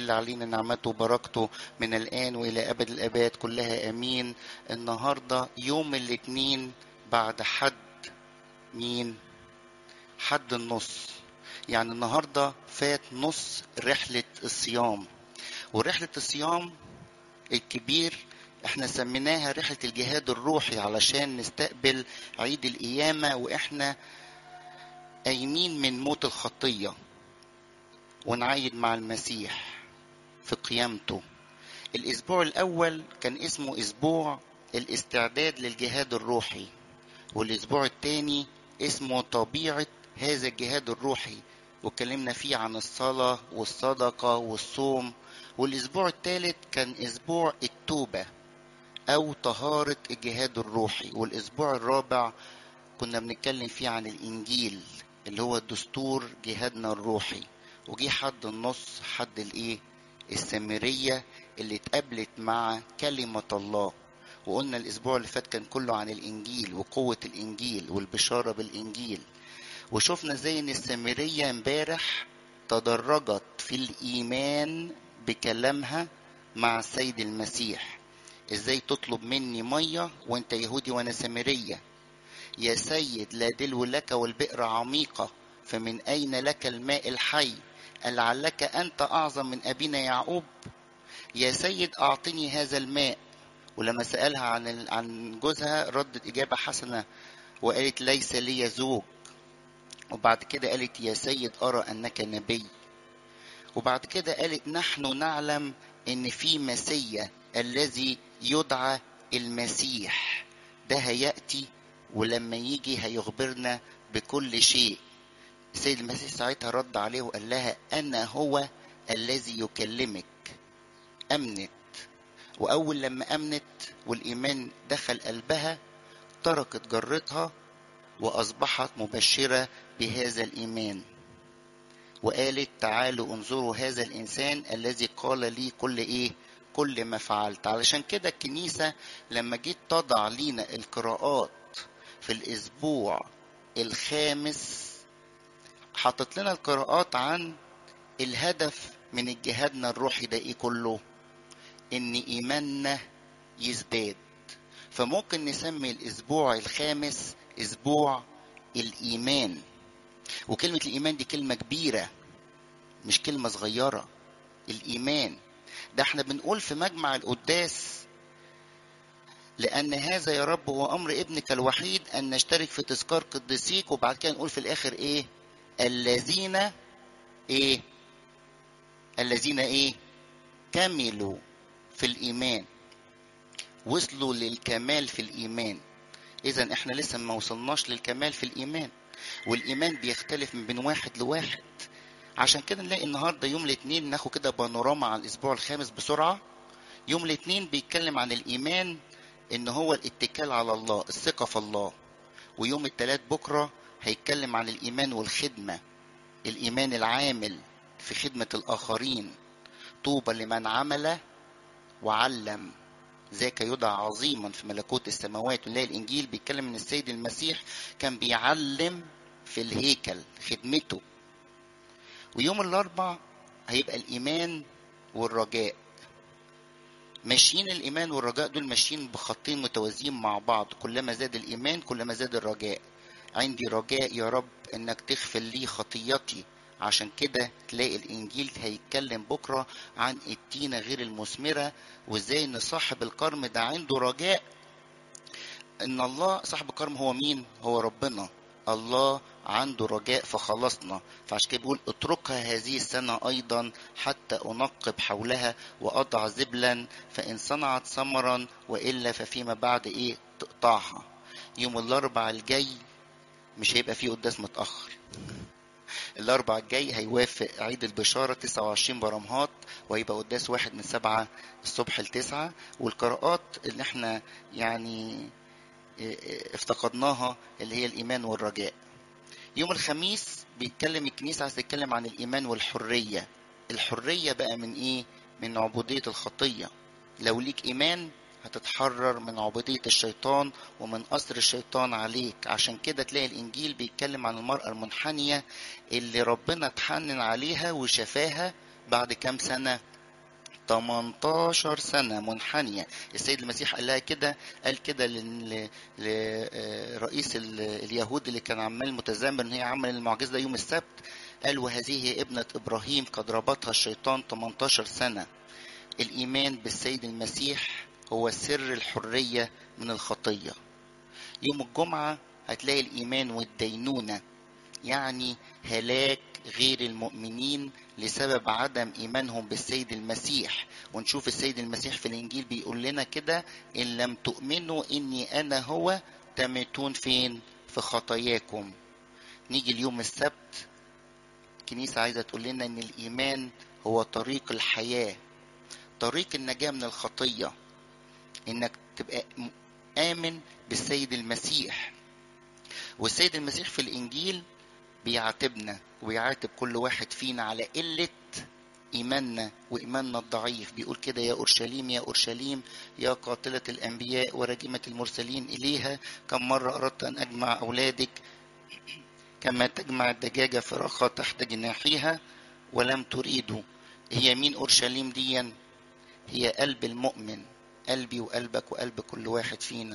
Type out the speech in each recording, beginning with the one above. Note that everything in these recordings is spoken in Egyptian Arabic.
تحل علينا نعمته وبركته من الآن وإلى أبد الآباد كلها آمين النهاردة يوم الاثنين بعد حد مين حد النص يعني النهاردة فات نص رحلة الصيام ورحلة الصيام الكبير احنا سميناها رحلة الجهاد الروحي علشان نستقبل عيد القيامة واحنا قايمين من موت الخطية ونعيد مع المسيح في قيامته الاسبوع الاول كان اسمه اسبوع الاستعداد للجهاد الروحي والاسبوع الثاني اسمه طبيعة هذا الجهاد الروحي واتكلمنا فيه عن الصلاة والصدقة والصوم والاسبوع الثالث كان اسبوع التوبة او طهارة الجهاد الروحي والاسبوع الرابع كنا بنتكلم فيه عن الانجيل اللي هو دستور جهادنا الروحي وجي حد النص حد الايه السامرية اللي اتقابلت مع كلمة الله وقلنا الاسبوع اللي فات كان كله عن الانجيل وقوة الانجيل والبشارة بالانجيل وشفنا ازاي ان السامرية امبارح تدرجت في الايمان بكلامها مع السيد المسيح ازاي تطلب مني مية وانت يهودي وانا سامرية يا سيد لا دلو لك والبئر عميقة فمن أين لك الماء الحي لعلك أنت أعظم من أبينا يعقوب يا سيد أعطني هذا الماء ولما سألها عن عن جوزها ردت إجابة حسنة وقالت ليس لي زوج وبعد كده قالت يا سيد أرى أنك نبي وبعد كده قالت نحن نعلم ان في مسيا الذي يدعى المسيح ده هياتي ولما يجي هيخبرنا بكل شيء السيد المسيح ساعتها رد عليه وقال لها انا هو الذي يكلمك امنت واول لما امنت والايمان دخل قلبها تركت جرتها واصبحت مبشره بهذا الايمان وقالت تعالوا انظروا هذا الانسان الذي قال لي كل ايه كل ما فعلت علشان كده الكنيسة لما جيت تضع لينا القراءات في الاسبوع الخامس حطت لنا القراءات عن الهدف من جهادنا الروحي ده ايه كله ان ايماننا يزداد فممكن نسمي الاسبوع الخامس اسبوع الايمان وكلمة الإيمان دي كلمة كبيرة مش كلمة صغيرة الإيمان ده احنا بنقول في مجمع القداس لأن هذا يا رب هو أمر ابنك الوحيد أن نشترك في تذكار قديسيك وبعد كده نقول في الآخر إيه الذين إيه الذين إيه كملوا في الإيمان وصلوا للكمال في الإيمان إذا إحنا لسه ما وصلناش للكمال في الإيمان والايمان بيختلف من بين واحد لواحد عشان كده نلاقي النهارده يوم الاثنين ناخد كده بانوراما على الاسبوع الخامس بسرعه يوم الاثنين بيتكلم عن الايمان ان هو الاتكال على الله الثقه في الله ويوم الثلاث بكره هيتكلم عن الايمان والخدمه الايمان العامل في خدمه الاخرين طوبى لمن عمل وعلم ذاك يدعى عظيما في ملكوت السماوات ونلاقي الانجيل بيتكلم ان السيد المسيح كان بيعلم في الهيكل خدمته ويوم الاربع هيبقى الايمان والرجاء ماشيين الايمان والرجاء دول ماشيين بخطين متوازيين مع بعض كلما زاد الايمان كلما زاد الرجاء عندي رجاء يا رب انك تغفر لي خطيتي عشان كده تلاقي الانجيل هيتكلم بكره عن التينه غير المثمره وازاي ان صاحب الكرم ده عنده رجاء ان الله صاحب الكرم هو مين هو ربنا الله عنده رجاء فخلصنا فعشان كده بيقول اتركها هذه السنة أيضا حتى أنقب حولها وأضع زبلا فإن صنعت ثمرا وإلا ففيما بعد إيه تقطعها يوم الأربع الجاي مش هيبقى فيه قداس متأخر الأربع الجاي هيوافق عيد البشارة 29 برمهات وهيبقى قداس واحد من سبعة الصبح لتسعة والقراءات اللي احنا يعني افتقدناها اللي هي الإيمان والرجاء يوم الخميس بيتكلم الكنيسة عايز تتكلم عن الإيمان والحرية الحرية بقى من إيه؟ من عبودية الخطية لو ليك إيمان هتتحرر من عبودية الشيطان ومن أسر الشيطان عليك عشان كده تلاقي الإنجيل بيتكلم عن المرأة المنحنية اللي ربنا اتحنن عليها وشفاها بعد كام سنة 18 سنة منحنية السيد المسيح قال لها كده قال كده لل- لرئيس ال- اليهود اللي كان عمال متذمر ان هي عمل المعجزة يوم السبت قال وهذه هي ابنة ابراهيم قد ربطها الشيطان 18 سنة الايمان بالسيد المسيح هو سر الحرية من الخطية يوم الجمعة هتلاقي الإيمان والدينونة يعني هلاك غير المؤمنين لسبب عدم إيمانهم بالسيد المسيح ونشوف السيد المسيح في الإنجيل بيقول لنا كده إن لم تؤمنوا إني أنا هو تمتون فين في خطاياكم نيجي اليوم السبت الكنيسة عايزة تقول لنا إن الإيمان هو طريق الحياة طريق النجاة من الخطية إنك تبقى م- آمن بالسيد المسيح والسيد المسيح في الإنجيل بيعاتبنا ويعاتب كل واحد فينا على قلة إيماننا وإيماننا الضعيف بيقول كده يا أورشليم يا أورشليم يا قاتلة الأنبياء وراجمة المرسلين إليها كم مرة أردت أن أجمع أولادك كما تجمع الدجاجة فراخها تحت جناحيها ولم تريدوا هي مين أورشليم ديا هي قلب المؤمن قلبي وقلبك وقلب كل واحد فينا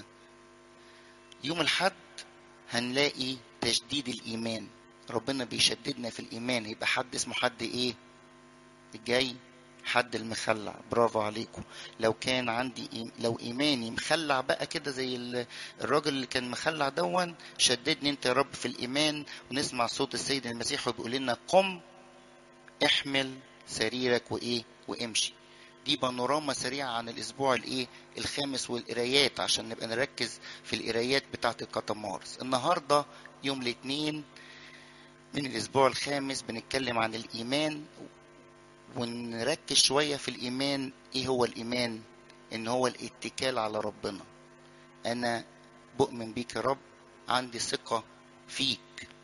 يوم الحد هنلاقي تجديد الإيمان ربنا بيشددنا في الإيمان يبقى حد اسمه حد إيه الجاي حد المخلع برافو عليكم لو كان عندي إيم... لو ايماني مخلع بقى كده زي ال- الراجل اللي كان مخلع دون شددني انت يا رب في الايمان ونسمع صوت السيد المسيح وبيقول لنا قم احمل سريرك وايه وامشي دي بانوراما سريعة عن الأسبوع الإيه الخامس والقرايات عشان نبقى نركز في القرايات بتاعة الكتمارس النهاردة يوم الاثنين من الأسبوع الخامس بنتكلم عن الإيمان ونركز شوية في الإيمان إيه هو الإيمان إن هو الاتكال على ربنا أنا بؤمن بيك يا رب عندي ثقة فيك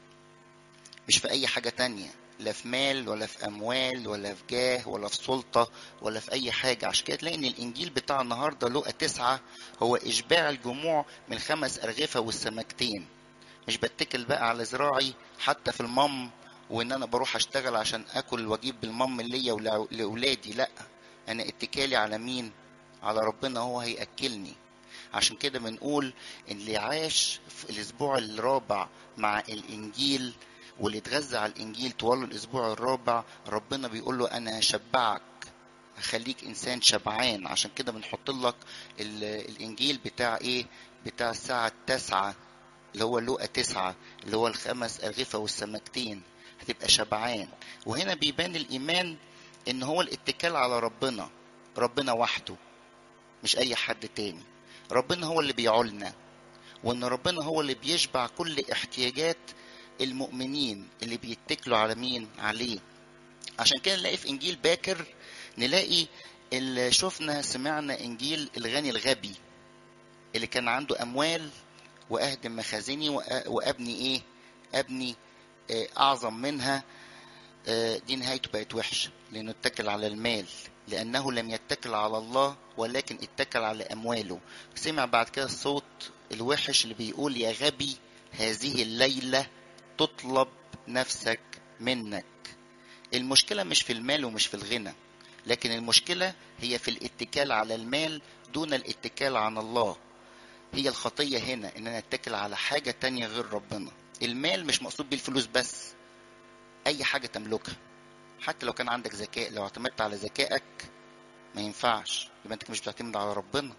مش في أي حاجة تانية لا في مال ولا في أموال ولا في جاه ولا في سلطة ولا في أي حاجة عشان كده تلاقي إن الإنجيل بتاع النهاردة لقى تسعة هو إشباع الجموع من خمس أرغفة والسمكتين مش بتكل بقى على زراعي حتى في المم وإن أنا بروح أشتغل عشان آكل وأجيب بالمم ليا ولأولادي لأ أنا اتكالي على مين؟ على ربنا هو هيأكلني عشان كده بنقول اللي عاش في الأسبوع الرابع مع الإنجيل واللي اتغذى على الانجيل طوال الاسبوع الرابع ربنا بيقول له انا هشبعك هخليك انسان شبعان عشان كده بنحط لك ال- الانجيل بتاع ايه بتاع الساعة التاسعة اللي هو لقى تسعة اللي هو الخمس أرغفة والسمكتين هتبقى شبعان وهنا بيبان الإيمان إن هو الاتكال على ربنا ربنا وحده مش أي حد تاني ربنا هو اللي بيعولنا وإن ربنا هو اللي بيشبع كل احتياجات المؤمنين اللي بيتكلوا على مين عليه عشان كده نلاقي في انجيل باكر نلاقي اللي شفنا سمعنا انجيل الغني الغبي اللي كان عنده اموال واهدم مخازني وأ- وابني ايه ابني آه، اعظم منها آه، دي نهايته بقت وحشه لانه اتكل على المال لانه لم يتكل على الله ولكن اتكل على امواله سمع بعد كده الصوت الوحش اللي بيقول يا غبي هذه الليله تطلب نفسك منك المشكله مش في المال ومش في الغنى لكن المشكله هي في الاتكال على المال دون الاتكال على الله هي الخطيه هنا ان انا اتكل على حاجه تانية غير ربنا المال مش مقصود بيه الفلوس بس اي حاجه تملكها حتى لو كان عندك ذكاء لو اعتمدت على ذكائك ما ينفعش يبقى انت مش بتعتمد على ربنا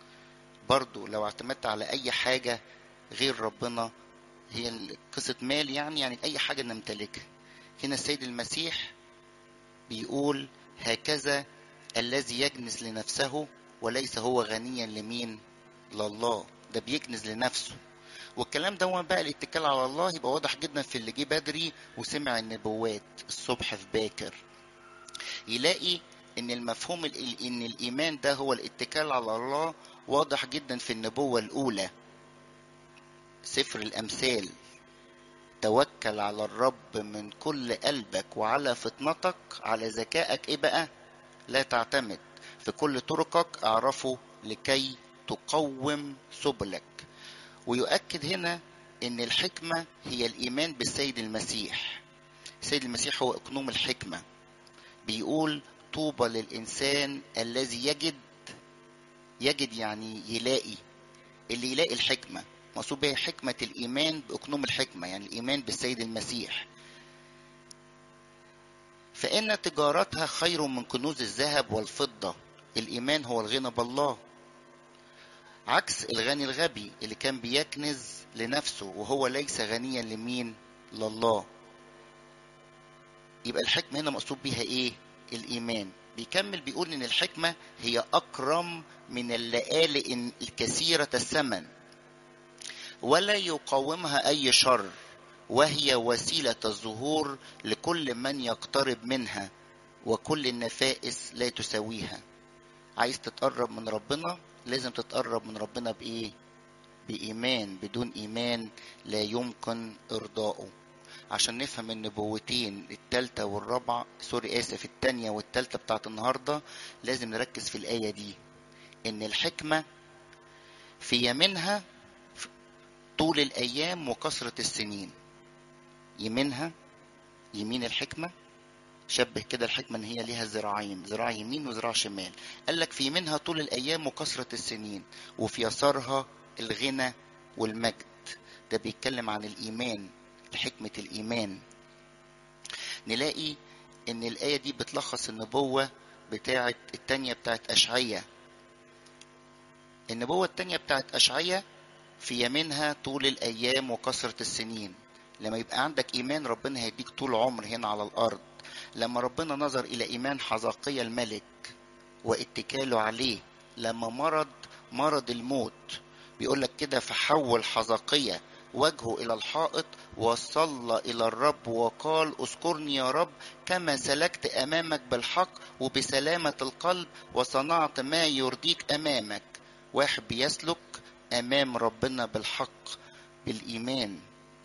برضو لو اعتمدت على اي حاجه غير ربنا هي ال- قصه مال يعني يعني اي حاجه نمتلكها هنا السيد المسيح بيقول هكذا الذي يكنز لنفسه وليس هو غنيا لمين لله ده بيكنز لنفسه والكلام ده بقى الاتكال على الله يبقى واضح جدا في اللي جه بدري وسمع النبوات الصبح في باكر يلاقي ان المفهوم ال- ان الايمان ده هو الاتكال على الله واضح جدا في النبوة الاولى سفر الامثال توكل على الرب من كل قلبك وعلى فطنتك على ذكائك ايه بقى لا تعتمد في كل طرقك اعرفه لكي تقوم سبلك ويؤكد هنا ان الحكمة هي الايمان بالسيد المسيح السيد المسيح هو اقنوم الحكمة بيقول طوبى للإنسان الذي يجد يجد يعني يلاقي اللي يلاقي الحكمة مقصود بها حكمة الإيمان بأكنوم الحكمة يعني الإيمان بالسيد المسيح فإن تجارتها خير من كنوز الذهب والفضة الإيمان هو الغنى بالله عكس الغني الغبي اللي كان بيكنز لنفسه وهو ليس غنيا لمين لله يبقى الحكمة هنا مقصود بيها ايه الإيمان بيكمل بيقول إن الحكمة هي أكرم من اللآلئ الكثيرة الثمن ولا يقاومها أي شر وهي وسيلة الظهور لكل من يقترب منها وكل النفائس لا تساويها عايز تتقرب من ربنا لازم تتقرب من ربنا بإيه بإيمان بدون إيمان لا يمكن إرضائه عشان نفهم النبوتين التالتة والرابعة سوري آسف التانية والتالتة بتاعت النهاردة لازم نركز في الآية دي إن الحكمة في يمينها طول الأيام وكثرة السنين يمينها يمين الحكمة شبه كده الحكمة إن هي ليها ذراعين ذراع يمين وذراع شمال قال لك في يمينها طول الأيام وكثرة السنين وفي يسارها الغنى والمجد ده بيتكلم عن الإيمان حكمة الإيمان نلاقي إن الآية دي بتلخص النبوة بتاعة التانية بتاعة أشعية النبوة التانية بتاعة أشعية في يمينها طول الأيام وكثرة السنين لما يبقى عندك إيمان ربنا هيديك طول عمر هنا على الأرض لما ربنا نظر إلى إيمان حزقية الملك واتكاله عليه لما مرض مرض الموت بيقول لك كده فحول حزقية وجهه إلى الحائط وصلى إلى الرب وقال اذكرني يا رب كما سلكت أمامك بالحق وبسلامة القلب وصنعت ما يرضيك أمامك واحد بيسلك أمام ربنا بالحق بالإيمان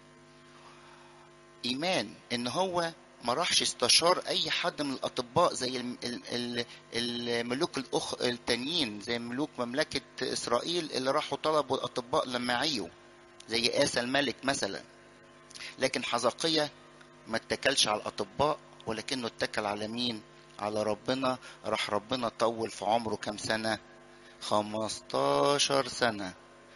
إيمان إن هو ما راحش استشار اي حد من الاطباء زي الملوك الاخ التانيين زي ملوك مملكه اسرائيل اللي راحوا طلبوا الاطباء لما عيوا زي آسى الملك مثلا لكن حزقية ما اتكلش على الأطباء ولكنه اتكل على مين على ربنا راح ربنا طول في عمره كام سنة خمستاشر سنة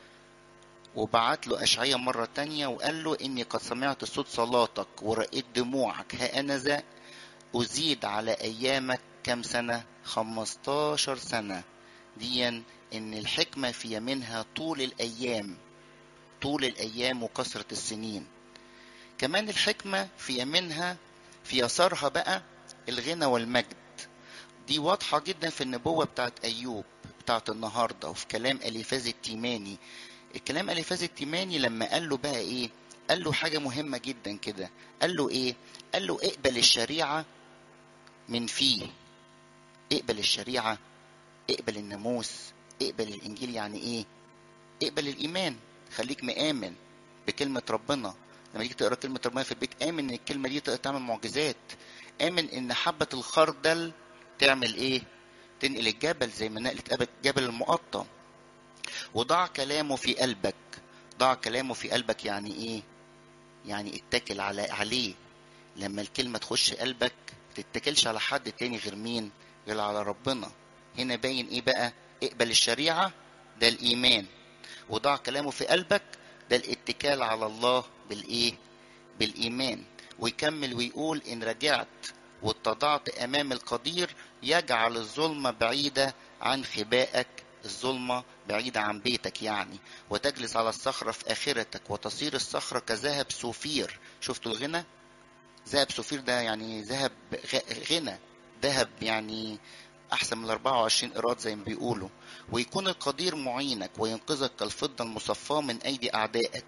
وبعت له أشعية مرة تانية وقال له إني قد سمعت صوت صلاتك ورأيت دموعك ها أنا ذا أزيد على أيامك كم سنة خمستاشر سنة ديا إن الحكمة في يمينها طول الأيام طول الأيام وكثرة السنين كمان الحكمة في يمينها في يسارها بقى الغنى والمجد دي واضحة جدا في النبوة بتاعت أيوب بتاعت النهاردة وفي كلام أليفاز التيماني الكلام أليفاز التيماني لما قال له بقى إيه قال له حاجة مهمة جدا كده قال له إيه قال له اقبل الشريعة من فيه اقبل الشريعة اقبل الناموس اقبل الإنجيل يعني إيه اقبل الإيمان خليك مآمن بكلمة ربنا لما تيجي تقرا كلمة ربنا في البيت آمن إن الكلمة دي تقدر تعمل معجزات آمن إن حبة الخردل تعمل إيه؟ تنقل الجبل زي ما نقلت جبل المقطم وضع كلامه في قلبك ضع كلامه في قلبك يعني إيه؟ يعني اتكل على عليه لما الكلمة تخش قلبك تتكلش على حد تاني غير مين؟ غير على ربنا هنا باين إيه بقى؟ اقبل الشريعة ده الإيمان وضع كلامه في قلبك ده الاتكال على الله بالايه بالايمان ويكمل ويقول ان رجعت واتضعت امام القدير يجعل الظلمه بعيده عن خبائك الظلمه بعيده عن بيتك يعني وتجلس على الصخره في اخرتك وتصير الصخره كذهب سوفير شفتوا الغنى ذهب سوفير ده يعني ذهب غنى ذهب يعني أحسن من 24 إيراد زي ما بيقولوا ويكون القدير معينك وينقذك كالفضة المصفاة من أيدي أعدائك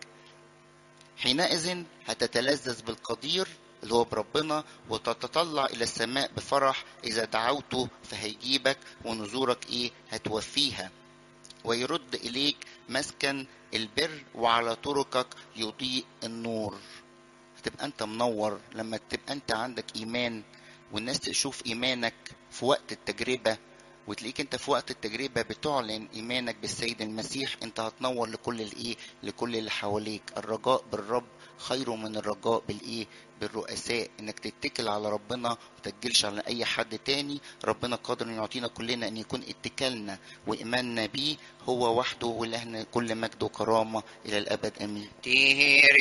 حينئذ هتتلذذ بالقدير اللي هو بربنا وتتطلع إلى السماء بفرح إذا دعوته فهيجيبك ونزورك إيه هتوفيها ويرد إليك مسكن البر وعلى طرقك يضيء النور هتبقى أنت منور لما تبقى أنت عندك إيمان والناس تشوف إيمانك في وقت التجربة وتلاقيك انت في وقت التجربة بتعلن ايمانك بالسيد المسيح انت هتنور لكل الايه لكل اللي حواليك الرجاء بالرب خير من الرجاء بالايه بالرؤساء انك تتكل على ربنا وتتجلش على اي حد تاني ربنا قادر ان يعطينا كلنا ان يكون اتكالنا وايماننا بيه هو وحده ولهنا كل مجد وكرامه الى الابد امين تير